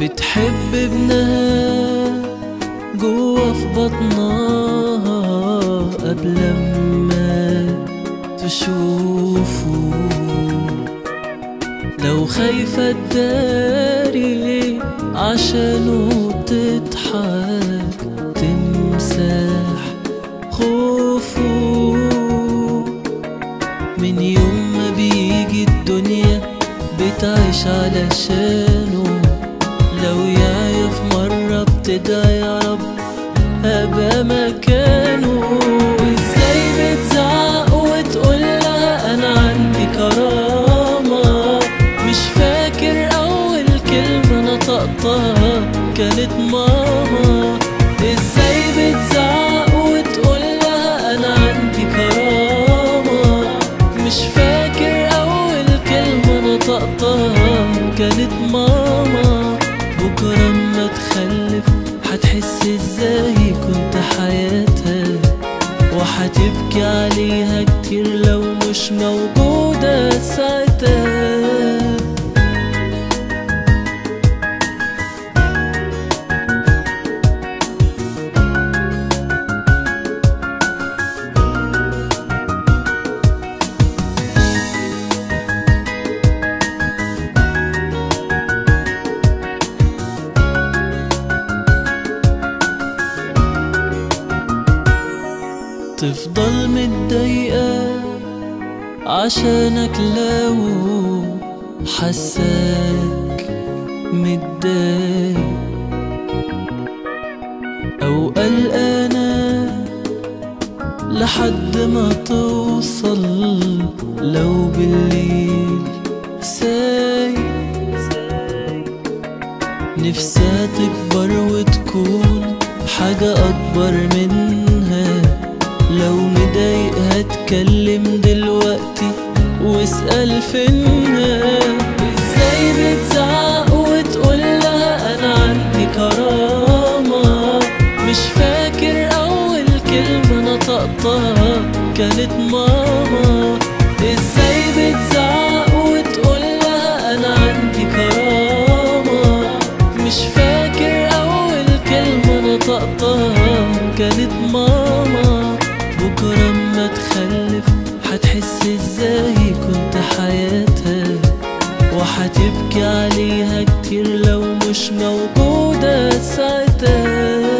بتحب ابنها جوا في بطنها قبل ما تشوفه لو خايفة تداري عشانه تضحك تمسح خوفه من يوم ما بيجي الدنيا بتعيش علشانه لو يعرف مرة بتدعي يا رب أبقى مكانه ازاي بتزعق وتقول لها أنا عندي كرامة مش فاكر أول كلمة نطقتها كانت ماما ازاي بتزعق وتقول لها أنا عندي كرامة مش فاكر أول كلمة نطقتها كانت ماما بكرة اما تخلف هتحس ازاي كنت حياتها وهتبكي عليها كتير لو مش موجودة ساعتها تفضل متضايقة عشانك لو حساك متضايق أو قلقانة لحد ما توصل لو بالليل سايق نفسها تكبر وتكون حاجة أكبر منها لو مضايقها اتكلم دلوقتي واسأل فينها ازاي بتزعق وتقول لها انا عندي كرامة مش فاكر اول كلمة نطقتها كانت ماما ازاي بتزعق وتقول لها انا عندي كرامة مش فاكر اول كلمة نطقتها كانت ماما بكرة اما تخلف هتحس ازاي كنت حياتها وهتبكي عليها كتير لو مش موجودة ساعتها